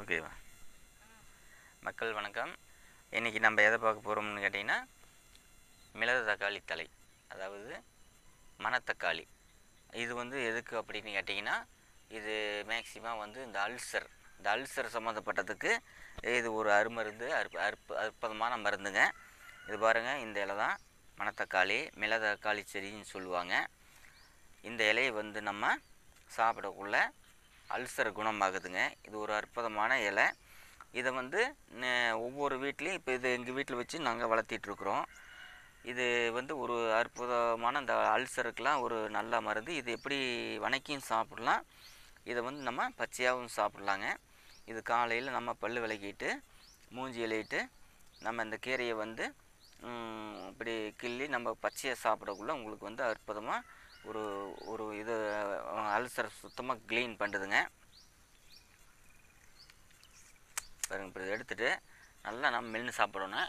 ஓகேவா மக்கள் வணக்கம் இன்றைக்கி நம்ம எதை பார்க்க போகிறோம்னு கேட்டிங்கன்னா மிளகு தக்காளி தலை அதாவது மணத்தக்காளி இது வந்து எதுக்கு அப்படின்னு கேட்டிங்கன்னா இது மேக்சிமம் வந்து இந்த அல்சர் இந்த அல்சர் சம்மந்தப்பட்டதுக்கு இது ஒரு அருமருந்து அற்ப அற்ப அற்புதமான மருந்துங்க இது பாருங்கள் இந்த இலை தான் மணத்தக்காளி மிளதக்காளி செடின்னு சொல்லுவாங்க இந்த இலையை வந்து நம்ம சாப்பிடக்குள்ள அல்சர் குணமாகுதுங்க இது ஒரு அற்புதமான இலை இதை வந்து ந- ஒவ்வொரு வீட்லேயும் இப்போ இது எங்கள் வீட்டில் வச்சு நாங்கள் வளர்த்திட்ருக்குறோம் இது வந்து ஒரு அற்புதமான இந்த அல்சருக்கெலாம் ஒரு நல்ல மருந்து இது எப்படி வணக்கியும் சாப்பிடலாம் இதை வந்து நம்ம பச்சையாகவும் சாப்பிட்லாங்க இது காலையில் நம்ம பல் விளக்கிட்டு மூஞ்சி இலையிட்டு நம்ம இந்த கீரையை வந்து ம், இப்படி கிள்ளி நம்ம பச்சையாக சாப்பிடக்குள்ள உங்களுக்கு வந்து அற்புதமாக ஒரு ஒரு இது அல்சர் சுத்தமாக க்ளீன் பண்ணுதுங்க பாருங்க இப்படி இதை எடுத்துட்டு நல்லா நம்ம மென்று சாப்பிடணும்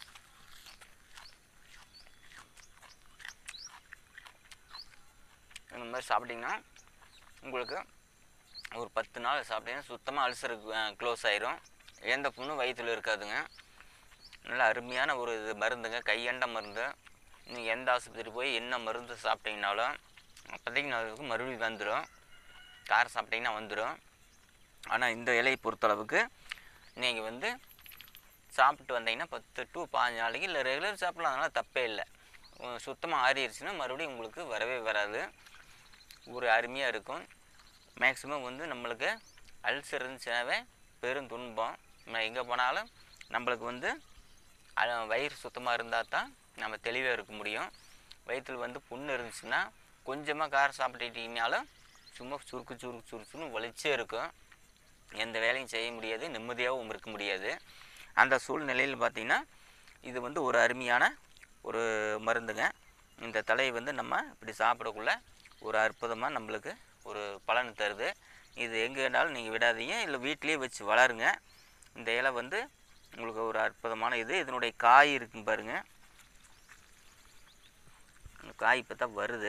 இந்த மாதிரி சாப்பிட்டிங்கன்னா உங்களுக்கு ஒரு பத்து நாள் சாப்பிட்டீங்கன்னா சுத்தமாக அல்சர் க்ளோஸ் ஆயிரும் எந்த புண்ணும் வயிற்றில் இருக்காதுங்க நல்ல அருமையான ஒரு இது மருந்துங்க கையண்ட மருந்து நீங்கள் எந்த ஆஸ்பத்திரி போய் என்ன மருந்து சாப்பிட்டீங்கனாலும் அப்போதைக்கு நாளுக்கு மறுபடியும் வந்துடும் காரம் சாப்பிட்டீங்கன்னா வந்துடும் ஆனால் இந்த இலையை பொறுத்தளவுக்கு நீங்கள் வந்து சாப்பிட்டு வந்தீங்கன்னா பத்து டு பாஞ்சு நாளைக்கு இல்லை ரெகுலர் சாப்பிடலாம் அதனால் தப்பே இல்லை சுத்தமாக ஆறிடுச்சுன்னா மறுபடியும் உங்களுக்கு வரவே வராது ஒரு அருமையாக இருக்கும் மேக்ஸிமம் வந்து நம்மளுக்கு அல்சர் இருந்துச்சுனாவே பெரும் துன்பம் நம்ம எங்கே போனாலும் நம்மளுக்கு வந்து அ- வயிறு சுத்தமாக இருந்தால் தான் நம்ம தெளிவாக இருக்க முடியும் வயிற்றில் வந்து புண்ணு இருந்துச்சுன்னா கொஞ்சமாக காரம் சாப்பிட்டுட்டீங்கனாலும் சும்மா சுருக்கு சுருக்கு சுருக்குன்னு வலிச்சே இருக்கும் எந்த வேலையும் செய்ய முடியாது நிம்மதியாகவும் இருக்க முடியாது அந்த சூழ்நிலையில் பார்த்திங்கன்னா இது வந்து ஒரு அருமையான ஒரு மருந்துங்க இந்த தலையை வந்து நம்ம இப்படி சாப்பிடக்குள்ள ஒரு அற்புதமாக நம்மளுக்கு ஒரு பலன் தருது இது எங்கே வேணாலும் நீங்கள் விடாதீங்க இல்லை வீட்டிலேயே வச்சு வளருங்க இந்த இலை வந்து உங்களுக்கு ஒரு அற்புதமான இது இதனுடைய காய் இருக்குன்னு பாருங்கள் இந்த காய் இப்போ தான் வருது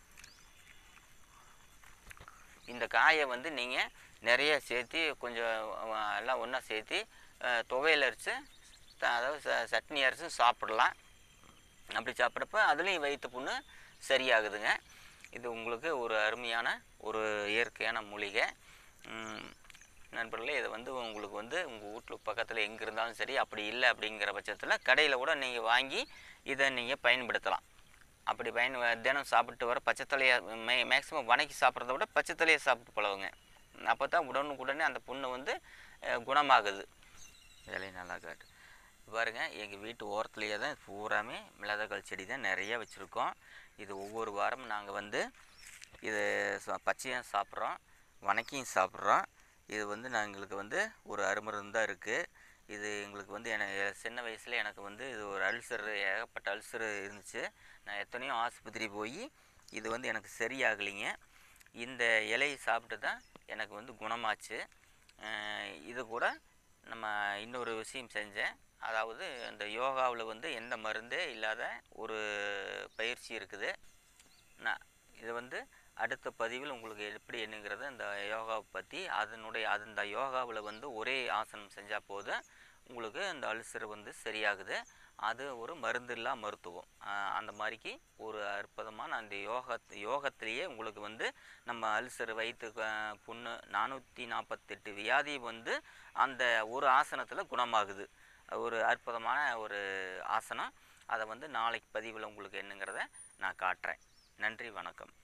இந்த காயை வந்து நீங்கள் நிறைய சேர்த்து கொஞ்சம் அஹ், எல்லாம் ஒன்றா சேர்த்து அஹ், துவையல் அரைச்சு த- அதாவது ச- சட்னி அரைச்சு சாப்பிடலாம் அப்படி சாப்பிட்றப்ப அதுலேயும் வயிற்று புண்ணு சரியாகுதுங்க இது உங்களுக்கு ஒரு அருமையான ஒரு இயற்கையான மூலிகை உம், நண்பர்களே இதை வந்து உங்களுக்கு வந்து உங்கள் வீட்டில் பக்கத்தில் எங்கே இருந்தாலும் சரி அப்படி இல்லை அப்படிங்கிற பட்சத்தில் கடையில் கூட நீங்கள் வாங்கி இதை நீங்கள் பயன்படுத்தலாம் அப்படி பயன் தினம் சாப்பிட்டு வர பச்சைத்தலையை மே மேக்ஸிமம் வணக்கி சாப்பிட்றத விட பச்சைத்தலையை சாப்பிட்டு பழகுங்க அப்போ தான் உடனுக்குடனே அந்த புண்ணு வந்து அஹ், குணமாகுது வேலையை நல்லா காட்டு பாருங்க எங்கள் வீட்டு ஓரத்துலேயே தான் பூராமே மிளகாய் செடி தான் நிறைய வச்சுருக்கோம் இது ஒவ்வொரு வாரமும் நாங்கள் வந்து இது ச- பச்சையும் சாப்பிட்றோம் வணக்கியும் சாப்பிட்றோம் இது வந்து நான் எங்களுக்கு வந்து ஒரு அருமருந்து தான் இருக்குது இது எங்களுக்கு வந்து எனக்கு சின்ன வயசில் எனக்கு வந்து இது ஒரு அல்சர் ஏகப்பட்ட அல்சர் இருந்துச்சு நான் எத்தனையோ ஆஸ்பத்திரி போய் இது வந்து எனக்கு சரியாகலைங்க இந்த இலையை சாப்பிட்டு தான் எனக்கு வந்து குணமாச்சு அஹ் இது கூட நம்ம இன்னொரு விஷயம் செஞ்சேன் அதாவது இந்த யோகாவில் வந்து எந்த மருந்தே இல்லாத ஒரு பயிற்சி இருக்குது நான் இது வந்து அடுத்த பதிவில் உங்களுக்கு எப்படி என்னங்கிறது அந்த யோகாவை பற்றி அதனுடைய அது அந்த யோகாவில் வந்து ஒரே ஆசனம் செஞ்சால் போதும் உங்களுக்கு அந்த அல்சர் வந்து சரியாகுது அது ஒரு மருந்தில்லா மருத்துவம் ஆஹ் அந்த மாதிரிக்கு ஒரு அற்புதமான அந்த யோகா யோகத்திலேயே உங்களுக்கு வந்து நம்ம அல்சர் வயிற்று அஹ், புண்ணு நானூற்றி நாற்பத்தெட்டு வியாதி வந்து அந்த ஒரு ஆசனத்தில் குணமாகுது ஒரு அற்புதமான ஒரு ஆசனம் அதை வந்து நாளைக்கு பதிவில் உங்களுக்கு என்னங்கிறத நான் காட்டுறேன் நன்றி வணக்கம்